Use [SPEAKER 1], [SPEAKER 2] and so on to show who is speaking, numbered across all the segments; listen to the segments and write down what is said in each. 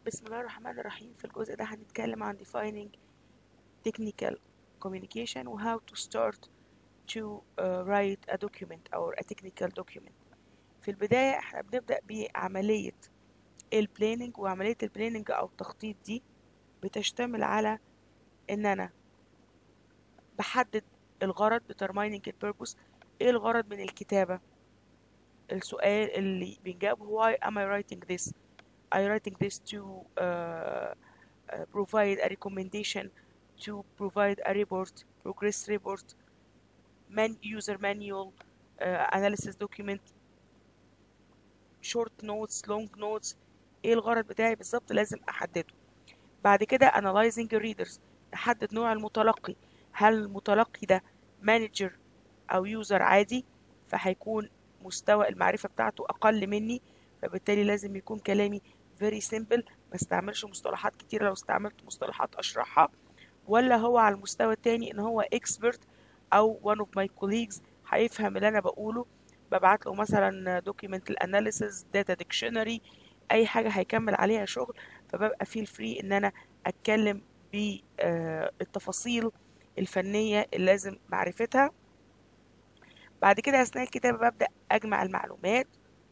[SPEAKER 1] بسم الله الرحمن الرحيم في الجزء ده هنتكلم عن defining technical communication و how to start to uh, write a document or a technical document في البداية احنا بنبدأ بعملية البلاننج وعملية البلاننج أو التخطيط دي بتشتمل على إن أنا بحدد الغرض determining the purpose إيه الغرض من الكتابة السؤال اللي بنجاوبه why am I writing this I writing this to uh, uh, provide a recommendation to provide a report progress report man user manual uh, analysis document short notes long notes ايه الغرض بتاعي بالظبط لازم احدده بعد كده analyzing readers احدد نوع المتلقي هل المتلقي ده مانجر او يوزر عادي فهيكون مستوى المعرفة بتاعته أقل مني فبالتالي لازم يكون كلامي very simple ما استعملش مصطلحات كتير لو استعملت مصطلحات أشرحها ولا هو على المستوى التاني إن هو expert أو one of my colleagues هيفهم اللي أنا بقوله ببعت له مثلا document analysis data dictionary أي حاجة هيكمل عليها شغل فببقى feel free إن أنا أتكلم بالتفاصيل الفنية اللي لازم معرفتها بعد كده أثناء الكتابة ببدأ أجمع المعلومات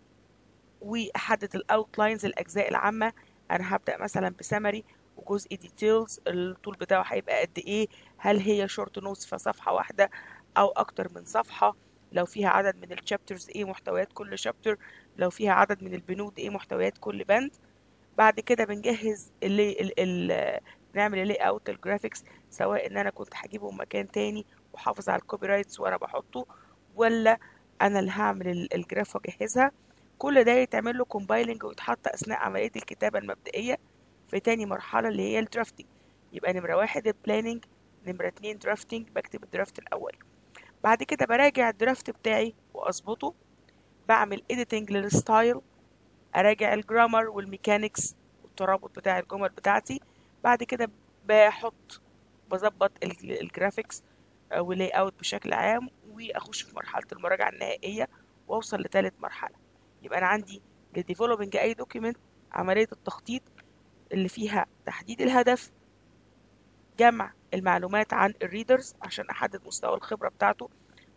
[SPEAKER 1] وأحدد الأوتلاينز الأجزاء العامة أنا هبدأ مثلا بسمري وجزء ديتيلز الطول بتاعه هيبقى قد إيه هل هي شورت نوتس في صفحة واحدة أو أكتر من صفحة لو فيها عدد من الشابترز إيه محتويات كل شابتر لو فيها عدد من البنود إيه محتويات كل بند بعد كده بنجهز اللي ال ال نعمل اللي اوت الجرافيكس سواء ان انا كنت هجيبه من مكان تاني وحافظ على الكوبي رايتس وانا بحطه ولا انا اللي هعمل الجراف واجهزها كل ده يتعمل له كومبايلنج ويتحط اثناء عمليه الكتابه المبدئيه في تاني مرحله اللي هي الدرافتنج يبقى نمره واحد البلاننج نمره اتنين درافتنج بكتب الدرافت الاول بعد كده براجع الدرافت بتاعي واظبطه بعمل اديتنج للستايل اراجع الجرامر والميكانيكس والترابط بتاع الجمل بتاعتي بعد كده بحط بظبط الجرافيكس واللاي اوت بشكل عام واخش في مرحله المراجعه النهائيه واوصل لثالث مرحله يبقى انا عندي لديفلوبينج اي دوكيمنت عمليه التخطيط اللي فيها تحديد الهدف جمع المعلومات عن الريدرز عشان احدد مستوى الخبره بتاعته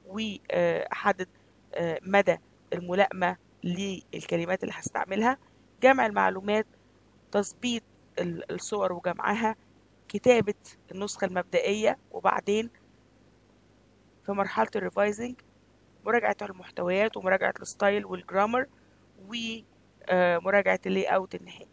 [SPEAKER 1] واحدد مدى الملائمه للكلمات اللي هستعملها جمع المعلومات تظبيط الصور وجمعها كتابة النسخة المبدئية وبعدين في مرحلة الريفايزنج مراجعة المحتويات ومراجعة الستايل والجرامر ومراجعة اللي اوت النهائي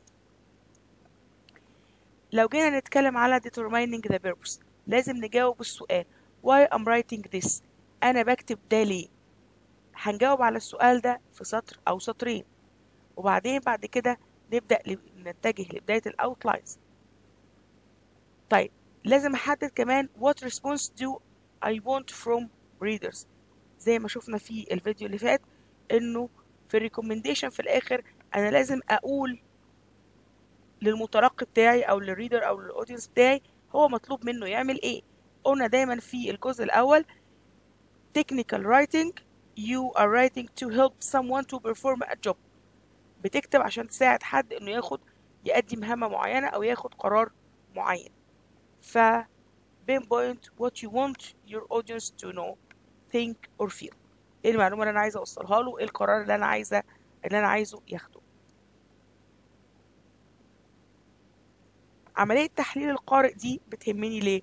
[SPEAKER 1] لو جينا نتكلم على determining the purpose لازم نجاوب السؤال why I'm writing this أنا بكتب ده ليه هنجاوب على السؤال ده في سطر أو سطرين وبعدين بعد كده نبدأ نتجه لبداية الأوتلاينز طيب لازم أحدد كمان what response do I want from readers زي ما شفنا في الفيديو اللي فات إنه في الريكومنديشن في الآخر أنا لازم أقول للمتلقي بتاعي أو للريدر أو للأودينس بتاعي هو مطلوب منه يعمل إيه قلنا دايما في الجزء الأول technical writing you are writing to help someone to perform a job بتكتب عشان تساعد حد انه ياخد يأدي مهمة معينة او ياخد قرار معين ف pinpoint what you want your audience to know think or feel ايه المعلومة اللي انا عايزة اوصلها له ايه القرار اللي انا عايزة اللي انا عايزه ياخده عملية تحليل القارئ دي بتهمني ليه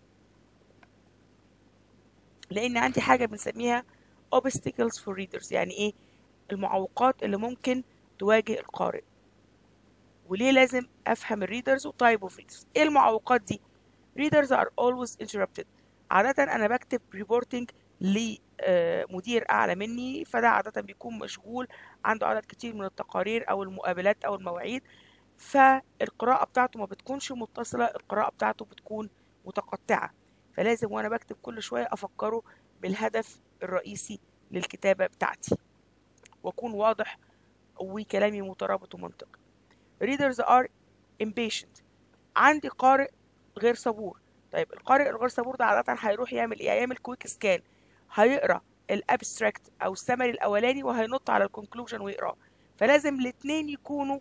[SPEAKER 1] لان عندي حاجة بنسميها obstacles for readers يعني ايه المعوقات اللي ممكن تواجه القارئ وليه لازم افهم الريدرز وتايب اوف ريدرز ايه المعوقات دي readers are always interrupted عادة انا بكتب ريبورتنج لمدير اعلى مني فده عادة بيكون مشغول عنده عدد كتير من التقارير او المقابلات او المواعيد فالقراءة بتاعته ما بتكونش متصلة القراءة بتاعته بتكون متقطعة فلازم وانا بكتب كل شوية افكره بالهدف الرئيسي للكتابة بتاعتي واكون واضح وكلامي مترابط ومنطقي readers are impatient عندي قارئ غير صبور طيب القارئ الغير صبور ده عادة هيروح يعمل ايه هيعمل كويك سكان هيقرا الابستراكت او السمري الاولاني وهينط على الكونكلوجن ويقراه فلازم الاتنين يكونوا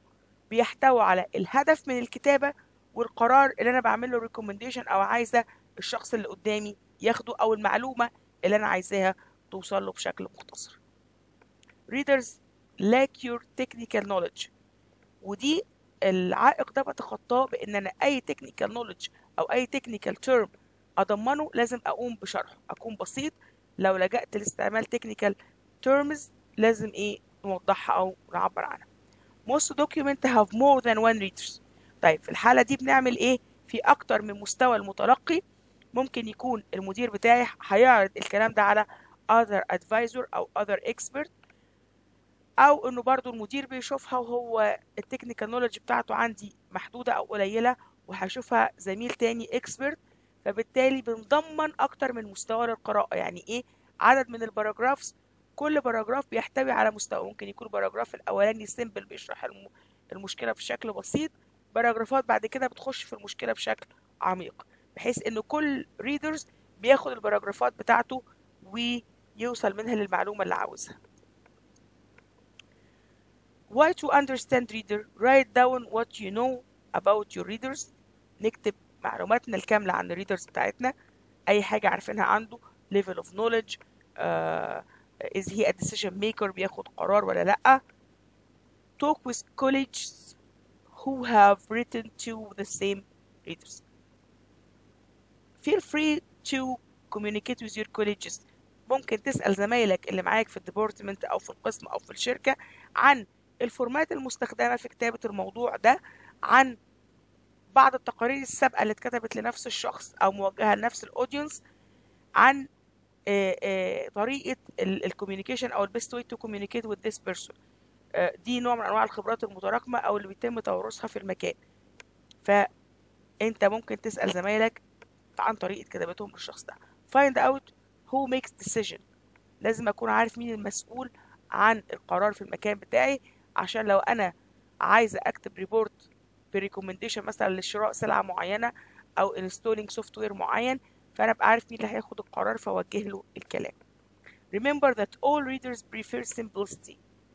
[SPEAKER 1] بيحتوي على الهدف من الكتابة والقرار اللي أنا بعمله ريكومنديشن أو عايزة الشخص اللي قدامي ياخده أو المعلومة اللي أنا عايزاها توصل له بشكل مختصر. Readers lack your technical knowledge ودي العائق ده بتخطاه بان انا اي technical knowledge او اي technical term اضمنه لازم اقوم بشرحه اكون بسيط لو لجأت لاستعمال technical terms لازم ايه نوضحها او نعبر عنها most document have more than one readers طيب في الحالة دي بنعمل ايه في اكتر من مستوى المتلقي ممكن يكون المدير بتاعي هيعرض الكلام ده على other advisor او other expert او انه برضو المدير بيشوفها وهو التكنيكال نولج بتاعته عندي محدودة او قليلة وهشوفها زميل تاني اكسبرت فبالتالي بنضمن اكتر من مستوى للقراءة يعني ايه عدد من الباراجرافز كل باراجراف بيحتوي على مستوى ممكن يكون الباراجراف الاولاني سيمبل بيشرح المشكلة بشكل بسيط باراجرافات بعد كده بتخش في المشكلة بشكل عميق بحيث ان كل ريدرز بياخد الباراجرافات بتاعته ويوصل منها للمعلومة اللي عاوزها Why to understand reader write down what you know about your readers نكتب معلوماتنا الكاملة عن الريدرز بتاعتنا أي حاجة عارفينها عنده level of knowledge uh, is he a decision maker بياخد قرار ولا لأ talk with colleagues who have written to the same readers feel free to communicate with your colleagues ممكن تسأل زمايلك اللي معاك في الديبارتمنت أو في القسم أو في الشركة عن الفورمات المستخدمة في كتابة الموضوع ده عن بعض التقارير السابقة اللي اتكتبت لنفس الشخص أو موجهة لنفس الأودينس عن آه، آه، طريقة الكوميونيكيشن أو البيست واي تو كوميونيكيت with this person آه، دي نوع من أنواع الخبرات المتراكمة أو اللي بيتم توارثها في المكان فأنت ممكن تسأل زمايلك عن طريقة كتابتهم للشخص ده find out who makes decision لازم أكون عارف مين المسؤول عن القرار في المكان بتاعي عشان لو انا عايزه اكتب ريبورت بريكومنديشن مثلا لشراء سلعه معينه او انستولينج سوفت وير معين فانا ابقى عارف مين اللي هياخد القرار فاوجه له الكلام remember that all readers prefer simplicity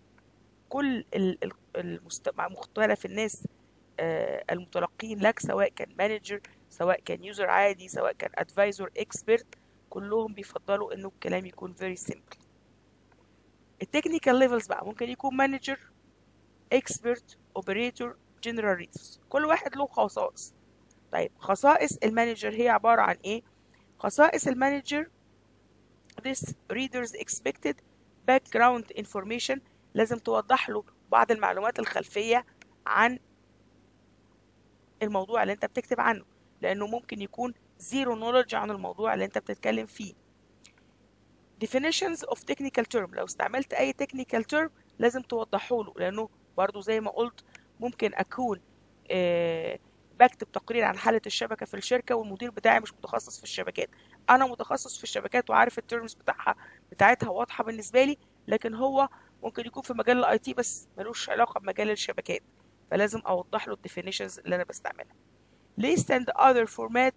[SPEAKER 1] كل المست... مختلف الناس آه، المتلقين لك سواء كان مانجر سواء كان يوزر عادي سواء كان ادفايزر اكسبرت كلهم بيفضلوا انه الكلام يكون very simple التكنيكال ليفلز بقى ممكن يكون مانجر expert operator general readers كل واحد له خصائص طيب خصائص المانجر هي عبارة عن ايه خصائص المانجر this readers expected background information لازم توضح له بعض المعلومات الخلفية عن الموضوع اللي انت بتكتب عنه لانه ممكن يكون zero knowledge عن الموضوع اللي انت بتتكلم فيه definitions of technical term لو استعملت اي technical term لازم توضحه له لانه برضو زي ما قلت ممكن اكون آه، بكتب تقرير عن حالة الشبكة في الشركة والمدير بتاعي مش متخصص في الشبكات أنا متخصص في الشبكات وعارف التيرمز بتاعها بتاعتها واضحة بالنسبة لي لكن هو ممكن يكون في مجال الاي تي بس ملوش علاقة بمجال الشبكات فلازم أوضح له الديفينيشنز اللي أنا بستعملها list and other format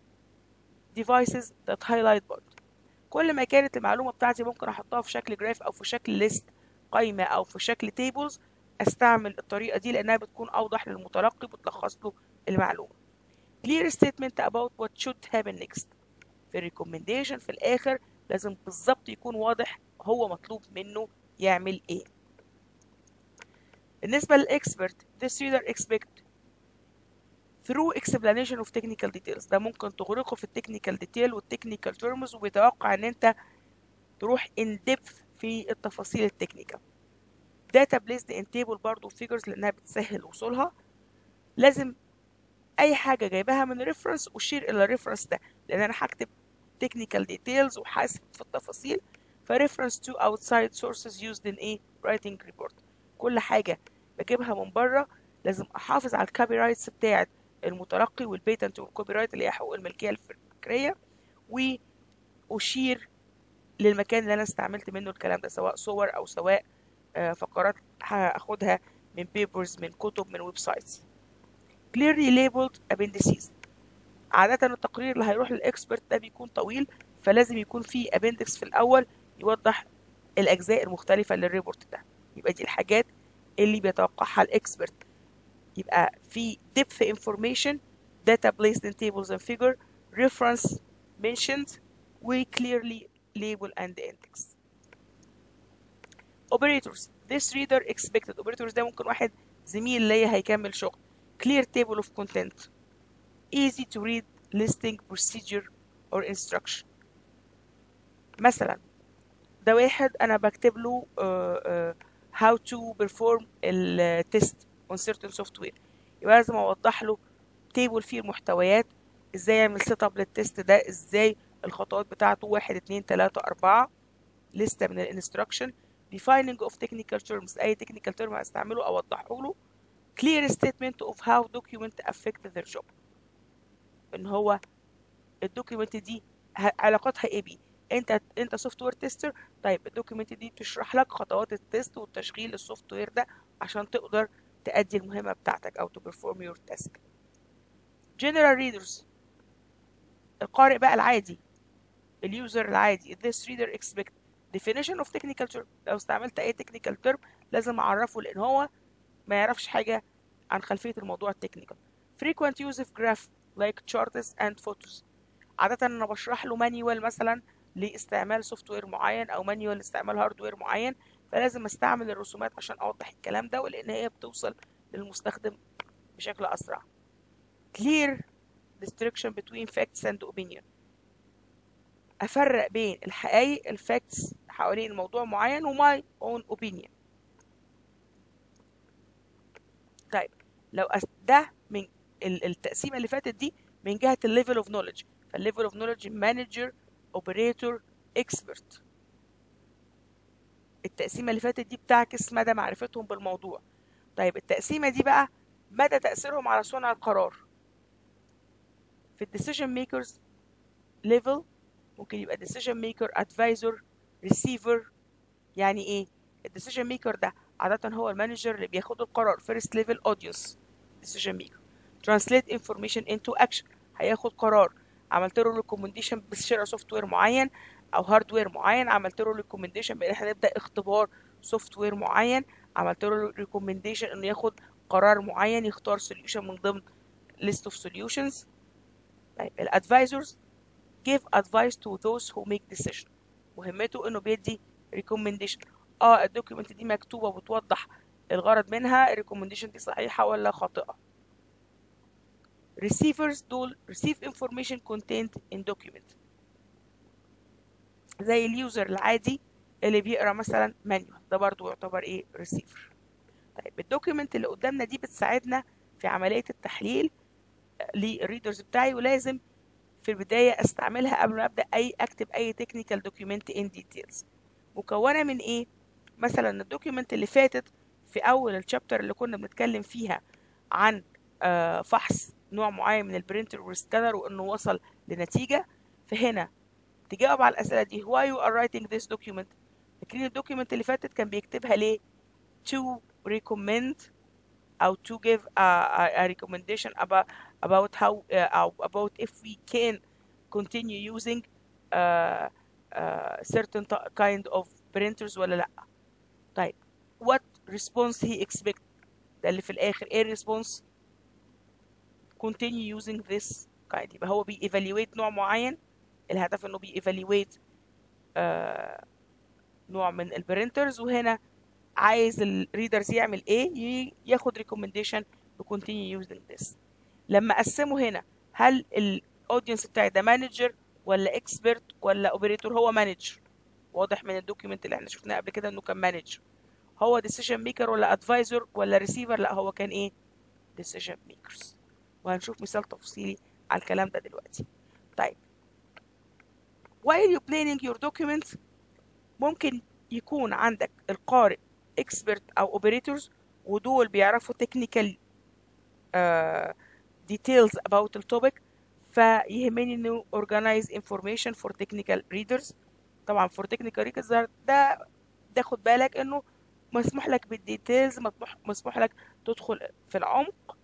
[SPEAKER 1] devices that highlight bold كل ما كانت المعلومة بتاعتي ممكن أحطها في شكل جراف أو في شكل ليست قائمة أو في شكل tables استعمل الطريقة دي لأنها بتكون أوضح للمتلقي بتلخص له المعلومة clear statement about what should happen next في recommendation في الآخر لازم بالظبط يكون واضح هو مطلوب منه يعمل إيه بالنسبة للإكسبرت this reader expect through explanation of technical details ده ممكن تغرقه في التكنيكال ديتيل والتكنيكال تيرمز وبيتوقع ان انت تروح in depth في التفاصيل التكنيكال داتا بليزد ان تيبل برضه فيجرز لانها بتسهل وصولها لازم اي حاجه جايباها من ريفرنس اشير الى الريفرنس ده لان انا هكتب تكنيكال ديتيلز وحاسب في التفاصيل فريفرنس تو اوتسايد سورسز يوزد ان ايه رايتنج ريبورت كل حاجه بجيبها من بره لازم احافظ على الكوبي رايتس بتاعه المتلقي والبيتنت والكوبي رايت اللي هي حقوق الملكيه الفكريه واشير للمكان اللي انا استعملت منه الكلام ده سواء صور او سواء آه، فقرات هاخدها من بيبرز من كتب من ويب سايتس clearly labeled appendices عادة التقرير اللي هيروح للإكسبرت ده بيكون طويل فلازم يكون فيه appendix في الأول يوضح الأجزاء المختلفة للريبورت ده يبقى دي الحاجات اللي بيتوقعها الإكسبرت يبقى في depth information data placed in tables and figure reference mentioned و clearly label and index operators this reader expected operators ده ممكن واحد زميل ليا هيكمل شغل clear table of content easy to read listing procedure or instruction مثلا ده واحد انا بكتب له uh, uh, how to perform التست on certain software يبقى لازم اوضح له تيبل فيه المحتويات ازاي يعمل سيت اب للتست ده ازاي الخطوات بتاعته واحد اتنين تلاتة أربعة لستة من الانستراكشن defining of technical terms أي technical term هستعمله أوضحه له clear statement of how document affect their job إن هو الدوكيمنت دي علاقتها إيه بيه انت انت سوفت وير تيستر طيب الدوكيمنت دي بتشرح لك خطوات التست والتشغيل السوفت وير ده عشان تقدر تأدي المهمة بتاعتك أو to perform your task general readers القارئ بقى العادي اليوزر العادي this reader expect definition of technical term لو استعملت أي technical term لازم أعرفه لأن هو ما يعرفش حاجة عن خلفية الموضوع التكنيكال frequent use of graph like charts and photos عادة أنا بشرح له مانيوال مثلا لاستعمال سوفت وير معين أو مانيوال لاستعمال هاردوير معين فلازم استعمل الرسومات عشان اوضح الكلام ده ولان هي بتوصل للمستخدم بشكل اسرع clear distinction between facts and opinion افرق بين الحقائق الفاكتس حوالين موضوع معين وماي اون opinion طيب لو ده من التقسيمه اللي فاتت دي من جهه الليفل اوف نوليدج فالليفل اوف نوليدج مانجر اوبريتور اكسبرت التقسيمه اللي فاتت دي بتعكس مدى معرفتهم بالموضوع طيب التقسيمه دي بقى مدى تاثيرهم على صنع القرار في الديسيجن ميكرز ليفل ممكن يبقى decision maker advisor receiver يعني ايه الديسيجن ميكر ده عادة هو المانجر اللي بياخد القرار first level audience decision maker translate information into action هياخد قرار عملت له recommendation بشراء سوفت وير معين او هاردوير معين عملت له ريكومنديشن بان احنا نبدا اختبار سوفت وير معين عملت له ريكومنديشن انه ياخد قرار معين يختار سوليوشن من ضمن list of solutions طيب الادفايزرز give advice to those who make decision مهمته انه بيدي recommendation اه الدوكيومنت دي مكتوبه وبتوضح الغرض منها الريكومنديشن دي صحيحه ولا خاطئه receivers دول receive information contained in document زي اليوزر العادي اللي بيقرا مثلا مانيوال ده برضو يعتبر ايه ريسيفر طيب الدوكيومنت اللي قدامنا دي بتساعدنا في عمليه التحليل للريدرز بتاعي ولازم في البدايه استعملها قبل ما ابدا اي اكتب اي تكنيكال دوكيومنت ان ديتيلز مكونه من ايه مثلا الدوكيومنت اللي فاتت في اول الشابتر اللي كنا بنتكلم فيها عن آه فحص نوع معين من البرينتر والسكانر وانه وصل لنتيجه فهنا تجاوب على الأسئلة دي why you are writing this document فاكرين الدوكيومنت اللي فاتت كان بيكتبها ليه to recommend أو to give a, a, a recommendation about about how uh, about if we can continue using uh, uh, certain kind of printers ولا لأ طيب what response he expect ده اللي في الآخر ايه response continue using this kind يبقى هو بي evaluate نوع معين الهدف انه بييفالويت آه نوع من البرينترز وهنا عايز الريدرز يعمل ايه ياخد ريكومنديشن to continue using this لما اقسمه هنا هل الاودينس بتاعي ده مانجر ولا اكسبرت ولا اوبريتور هو مانجر واضح من الدوكيمنت اللي احنا شفناه قبل كده انه كان مانجر هو ديسيجن ميكر ولا ادفايزر ولا ريسيفر لا هو كان ايه ديسيجن ميكرز وهنشوف مثال تفصيلي على الكلام ده دلوقتي طيب while you planning your documents ممكن يكون عندك القارئ expert أو operators ودول بيعرفوا technical uh, details about the topic فيهمني انه organize information for technical readers طبعا for technical readers ده ده خد بالك انه مسموح لك بالديتيلز مسموح لك تدخل في العمق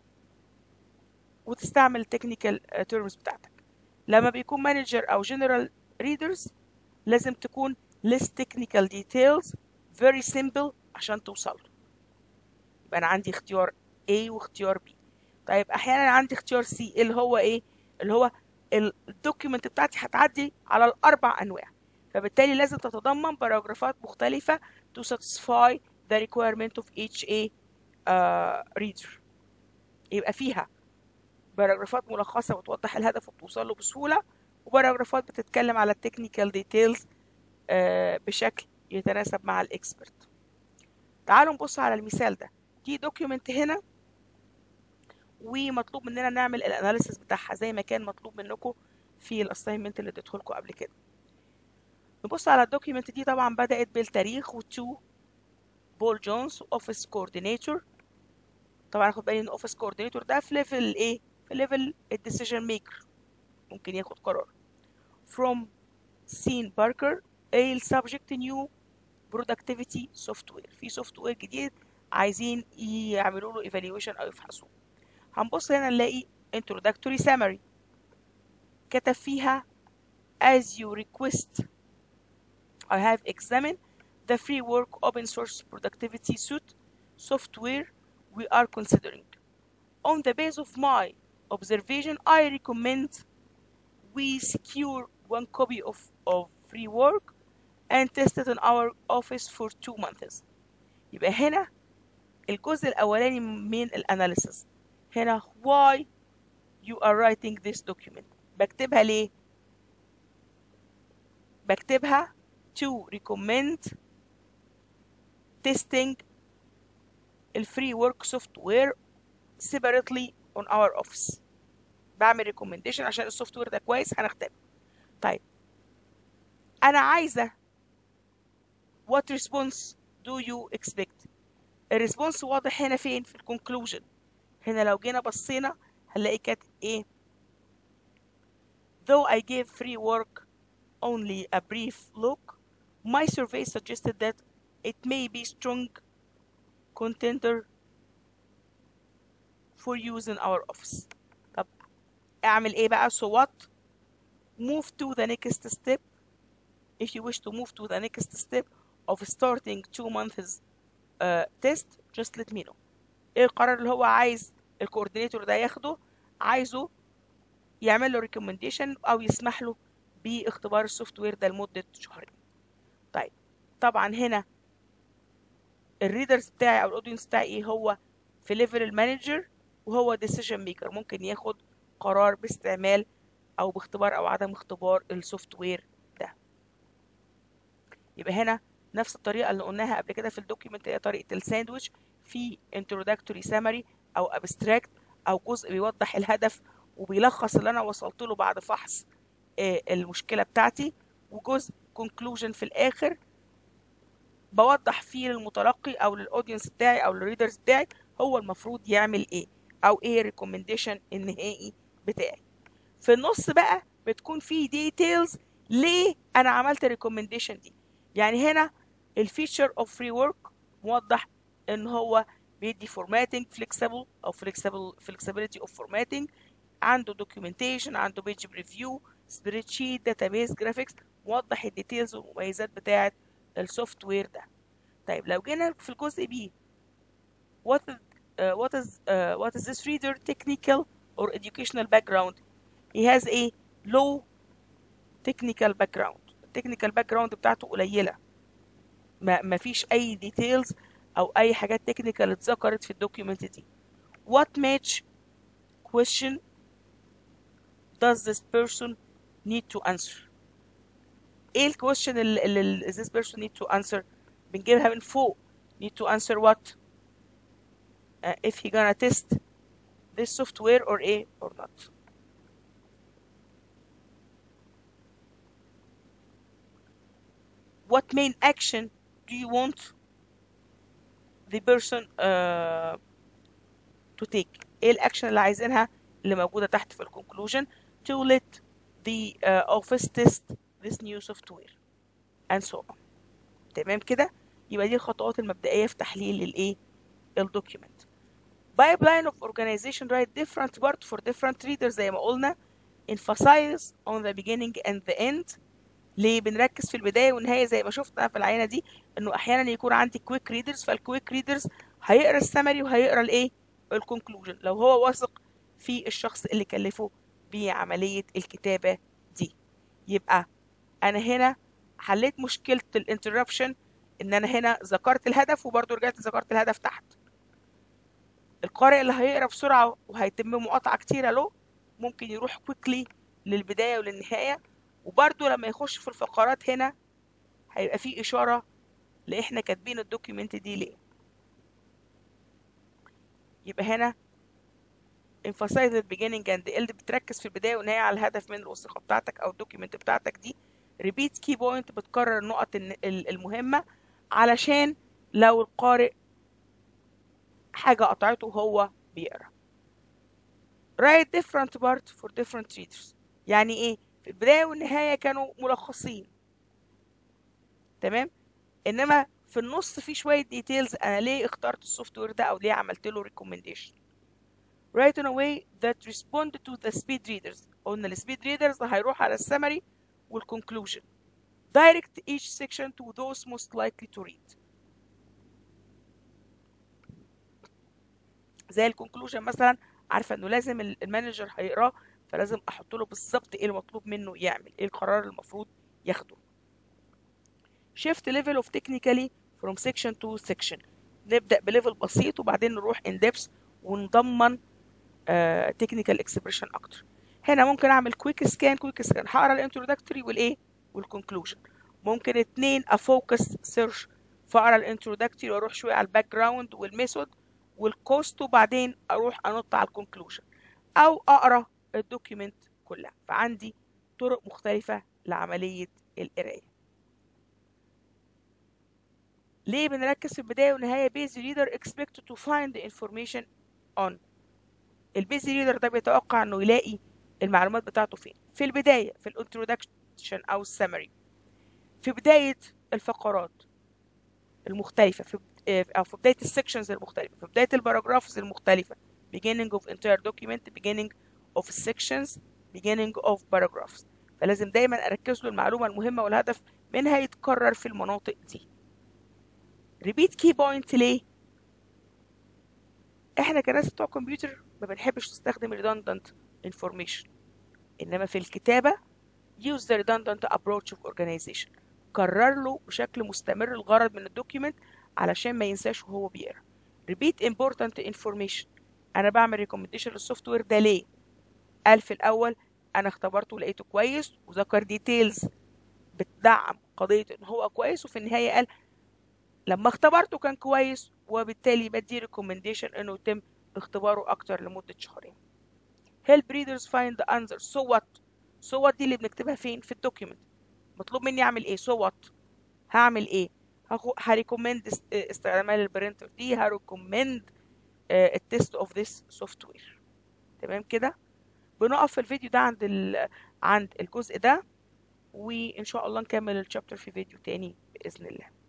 [SPEAKER 1] وتستعمل التكنيكال terms بتاعتك لما بيكون مانجر او جنرال ريدرز لازم تكون less technical details very simple عشان توصل له يبقى انا عندي اختيار A واختيار B طيب احيانا عندي اختيار C اللي هو ايه اللي هو الدوكيمنت بتاعتي هتعدي على الاربع انواع فبالتالي لازم تتضمن باراجرافات مختلفة to satisfy the requirement of each a uh, reader يبقى فيها باراجرافات ملخصة بتوضح الهدف وبتوصل له بسهولة وباراجرافات بتتكلم على التكنيكال ديتيلز بشكل يتناسب مع الاكسبرت تعالوا نبص على المثال ده دي دوكيومنت هنا ومطلوب مننا نعمل الاناليسيس بتاعها زي ما كان مطلوب منكم في الاساينمنت اللي اديته لكم قبل كده نبص على الدوكيومنت دي طبعا بدأت بالتاريخ وتو بول جونز اوفيس كوردينيتور طبعا اخد بالي ان اوفيس كوردينيتور ده في ليفل ايه في ليفل الديسيجن ميكر ممكن ياخد قرار from سين باركر ايه السبجكت نيو productivity software في سوفت وير جديد عايزين يعملوا له evaluation او يفحصوه هنبص هنا نلاقي introductory summary كتب فيها as you request I have examined the free work open source productivity suite software we are considering. On the base of my observation, I recommend we secure one copy of, of free work and test it in our office for two months. يبقى هنا الجزء الأولاني من الأناليسيس هنا why you are writing this document بكتبها ليه؟ بكتبها to recommend testing الفري ورك سوفت وير separately on our office بعمل recommendation عشان السوفت وير ده كويس هنختبره طيب انا عايزه what response do you expect الريسبونس واضح هنا فين في الكونكلوجن هنا لو جينا بصينا هنلاقي كاتب ايه though I gave free work only a brief look my survey suggested that it may be strong contender for use in our office طب اعمل ايه بقى so what move to the next step if you wish to move to the next step of starting two months uh, test just let me know ايه القرار اللي هو عايز الكوردينيتور ده ياخده عايزه يعمل له ريكومنديشن او يسمح له باختبار السوفت وير ده لمده شهرين طيب طبعا هنا الريدرز بتاعي او الاودينس بتاعي ايه هو في ليفل المانجر وهو ديسيجن ميكر ممكن ياخد قرار باستعمال او باختبار او عدم اختبار السوفت وير ده يبقى هنا نفس الطريقه اللي قلناها قبل كده في الدوكيمنت هي طريقه الساندويتش في introductory summary او abstract او جزء بيوضح الهدف وبيلخص اللي انا وصلت له بعد فحص المشكله بتاعتي وجزء conclusion في الاخر بوضح فيه للمتلقي او للاودينس بتاعي او للريدرز بتاعي هو المفروض يعمل ايه او ايه الريكومنديشن النهائي بتاعي في النص بقى بتكون في ديتيلز ليه انا عملت الريكومنديشن دي يعني هنا الفيتشر اوف فري ورك موضح ان هو بيدي فورماتنج فليكسبل او فليكسبل فليكسبيليتي اوف فورماتنج عنده دوكيومنتيشن عنده بيج بريفيو سبريد شيت داتابيس جرافيكس موضح الديتيلز والمميزات بتاعه السوفت وير ده طيب لو جينا في الجزء بي what is uh, what is uh, what is this reader technical or educational background he has a low technical background التكنيكال باك جراوند بتاعته قليله ما ما فيش اي ديتيلز او اي حاجات تكنيكال اتذكرت في الدوكيومنت دي what match question does this person need to answer ايه الكويشن اللي, اللي this person need to answer بنجيبها من فوق need to answer what uh, if he gonna test this software or a or not what main action do you want the person uh, to take ايه الاكشن اللي عايزينها اللي موجوده تحت في الكونكلوجن to let the uh, office test this new software and so on تمام كده يبقى دي الخطوات المبدئيه في تحليل الايه الدوكيومنت pipeline of organization write different part for different readers زي ما قلنا emphasize on the beginning and the end ليه بنركز في البدايه والنهايه زي ما شفنا في العينه دي انه احيانا يكون عندي كويك ريدرز فالكويك ريدرز هيقرا السمري وهيقرا الايه الكونكلوجن لو هو واثق في الشخص اللي كلفه بعملية الكتابة دي يبقى أنا هنا حليت مشكلة الانتربشن إن أنا هنا ذكرت الهدف وبرضه رجعت ذكرت الهدف تحت القارئ اللي هيقرا بسرعة وهيتم مقاطعة كتيرة له ممكن يروح كويكلي للبداية وللنهاية وبرضه لما يخش في الفقرات هنا هيبقى في إشارة لإحنا كاتبين الدوكيومنت دي ليه يبقى هنا emphasize the beginning and the end بتركز في البداية والنهاية على الهدف من الوثيقة بتاعتك أو الدوكيومنت بتاعتك دي repeat key point بتكرر النقط المهمة علشان لو القارئ حاجة قطعته وهو بيقرا write different part for different readers يعني ايه في البداية والنهاية كانوا ملخصين تمام انما في النص في شوية ديتيلز انا ليه اخترت السوفت وير ده او ليه عملت له recommendation write in a way that respond to the speed readers قلنا السبيد readers هيروح على السمري والconclusion direct each section to those most likely to read زي الكونكلوجن مثلا عارفه انه لازم المانجر هيقراه فلازم احط له بالظبط ايه المطلوب منه يعمل ايه القرار المفروض ياخده shift level of technically from section to section نبدا بليفل بسيط وبعدين نروح in depth ونضمن uh, technical expression اكتر هنا ممكن اعمل كويك سكان كويك سكان هقرا الانترودكتوري والايه والكونكلوجن ممكن اتنين افوكس سيرش فاقرا الانترودكتوري واروح شويه على الباك جراوند والميثود والكوست وبعدين اروح انط على الكونكلوجن او اقرا الدوكيومنت كلها فعندي طرق مختلفة لعملية القراية ليه بنركز في البداية والنهاية بيزي ريدر expect to find the information on البيزي ريدر ده بيتوقع انه يلاقي المعلومات بتاعته فين في البداية في الانترودكشن او السمري في بداية الفقرات المختلفة في أو في بداية السكشنز المختلفة في بداية الباراجرافز المختلفة beginning of entire document beginning of sections beginning of paragraphs فلازم دايما أركز له المعلومة المهمة والهدف منها يتكرر في المناطق دي repeat key point ليه؟ احنا كناس بتوع كمبيوتر ما بنحبش نستخدم redundant information انما في الكتابة use the redundant approach of organization كرر له بشكل مستمر الغرض من الدوكيمنت علشان ما ينساش وهو بيقرا repeat important information انا بعمل recommendation للسوفت وير ده ليه قال في الاول انا اختبرته ولقيته كويس وذكر ديتيلز بتدعم قضيه ان هو كويس وفي النهايه قال لما اختبرته كان كويس وبالتالي بدي ريكومنديشن انه يتم اختباره اكتر لمده شهرين help readers find the answer so what so what دي اللي بنكتبها فين في الدوكيومنت مطلوب مني اعمل ايه so what هعمل ايه هريكومند استخدامها للبرينتر دي هريكومند التست اوف ذس سوفت وير تمام كده بنقف في الفيديو ده عند ال... عند الجزء ده وان شاء الله نكمل الشابتر في فيديو تاني باذن الله